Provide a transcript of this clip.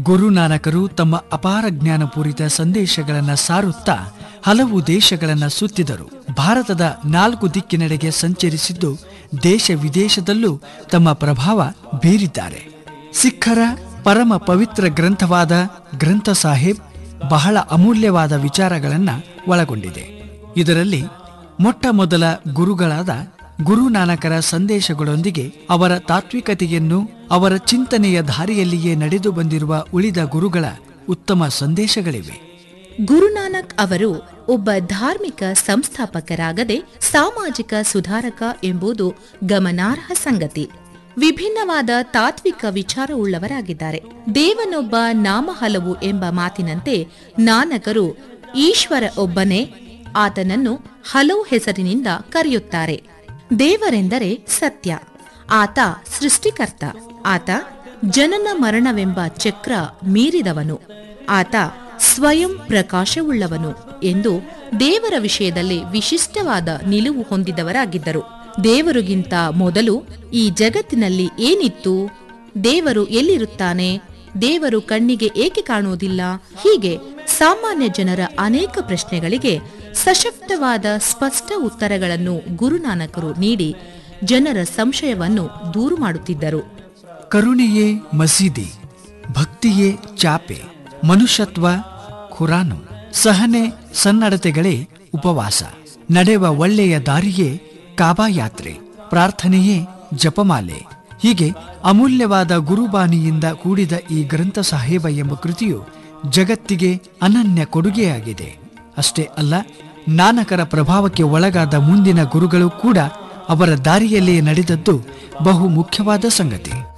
ಗುರುನಾನಕರು ತಮ್ಮ ಅಪಾರ ಜ್ಞಾನಪೂರಿತ ಸಂದೇಶಗಳನ್ನು ಸಾರುತ್ತಾ ಹಲವು ದೇಶಗಳನ್ನು ಸುತ್ತಿದರು ಭಾರತದ ನಾಲ್ಕು ದಿಕ್ಕಿನೆಡೆಗೆ ಸಂಚರಿಸಿದ್ದು ದೇಶ ವಿದೇಶದಲ್ಲೂ ತಮ್ಮ ಪ್ರಭಾವ ಬೀರಿದ್ದಾರೆ ಸಿಖ್ಖರ ಪರಮ ಪವಿತ್ರ ಗ್ರಂಥವಾದ ಗ್ರಂಥ ಸಾಹೇಬ್ ಬಹಳ ಅಮೂಲ್ಯವಾದ ವಿಚಾರಗಳನ್ನು ಒಳಗೊಂಡಿದೆ ಇದರಲ್ಲಿ ಮೊಟ್ಟ ಮೊದಲ ಗುರುಗಳಾದ ಗುರುನಾನಕರ ಸಂದೇಶಗಳೊಂದಿಗೆ ಅವರ ತಾತ್ವಿಕತೆಯನ್ನು ಅವರ ಚಿಂತನೆಯ ದಾರಿಯಲ್ಲಿಯೇ ನಡೆದು ಬಂದಿರುವ ಉಳಿದ ಗುರುಗಳ ಉತ್ತಮ ಸಂದೇಶಗಳಿವೆ ಗುರುನಾನಕ್ ಅವರು ಒಬ್ಬ ಧಾರ್ಮಿಕ ಸಂಸ್ಥಾಪಕರಾಗದೆ ಸಾಮಾಜಿಕ ಸುಧಾರಕ ಎಂಬುದು ಗಮನಾರ್ಹ ಸಂಗತಿ ವಿಭಿನ್ನವಾದ ತಾತ್ವಿಕ ವಿಚಾರವುಳ್ಳವರಾಗಿದ್ದಾರೆ ದೇವನೊಬ್ಬ ನಾಮ ಹಲವು ಎಂಬ ಮಾತಿನಂತೆ ನಾನಕರು ಈಶ್ವರ ಒಬ್ಬನೇ ಆತನನ್ನು ಹಲವು ಹೆಸರಿನಿಂದ ಕರೆಯುತ್ತಾರೆ ದೇವರೆಂದರೆ ಸತ್ಯ ಆತ ಸೃಷ್ಟಿಕರ್ತ ಆತ ಜನನ ಮರಣವೆಂಬ ಚಕ್ರ ಮೀರಿದವನು ಆತ ಸ್ವಯಂ ಪ್ರಕಾಶವುಳ್ಳವನು ಎಂದು ದೇವರ ವಿಷಯದಲ್ಲಿ ವಿಶಿಷ್ಟವಾದ ನಿಲುವು ಹೊಂದಿದವರಾಗಿದ್ದರು ದೇವರಿಗಿಂತ ಮೊದಲು ಈ ಜಗತ್ತಿನಲ್ಲಿ ಏನಿತ್ತು ದೇವರು ಎಲ್ಲಿರುತ್ತಾನೆ ದೇವರು ಕಣ್ಣಿಗೆ ಏಕೆ ಕಾಣುವುದಿಲ್ಲ ಹೀಗೆ ಸಾಮಾನ್ಯ ಜನರ ಅನೇಕ ಪ್ರಶ್ನೆಗಳಿಗೆ ಸಶಕ್ತವಾದ ಸ್ಪಷ್ಟ ಉತ್ತರಗಳನ್ನು ಗುರುನಾನಕರು ನೀಡಿ ಜನರ ಸಂಶಯವನ್ನು ದೂರು ಮಾಡುತ್ತಿದ್ದರು ಕರುಣೆಯೇ ಮಸೀದಿ ಭಕ್ತಿಯೇ ಚಾಪೆ ಮನುಷ್ಯತ್ವ ಖುರಾನು ಸಹನೆ ಸನ್ನಡತೆಗಳೇ ಉಪವಾಸ ನಡೆವ ಒಳ್ಳೆಯ ದಾರಿಯೇ ಕಾಬಾ ಯಾತ್ರೆ ಪ್ರಾರ್ಥನೆಯೇ ಜಪಮಾಲೆ ಹೀಗೆ ಅಮೂಲ್ಯವಾದ ಗುರುಬಾನಿಯಿಂದ ಕೂಡಿದ ಈ ಗ್ರಂಥ ಸಾಹೇಬ ಎಂಬ ಕೃತಿಯು ಜಗತ್ತಿಗೆ ಅನನ್ಯ ಕೊಡುಗೆಯಾಗಿದೆ ಅಷ್ಟೇ ಅಲ್ಲ ನಾನಕರ ಪ್ರಭಾವಕ್ಕೆ ಒಳಗಾದ ಮುಂದಿನ ಗುರುಗಳು ಕೂಡ ಅವರ ದಾರಿಯಲ್ಲೇ ನಡೆದದ್ದು ಬಹು ಮುಖ್ಯವಾದ ಸಂಗತಿ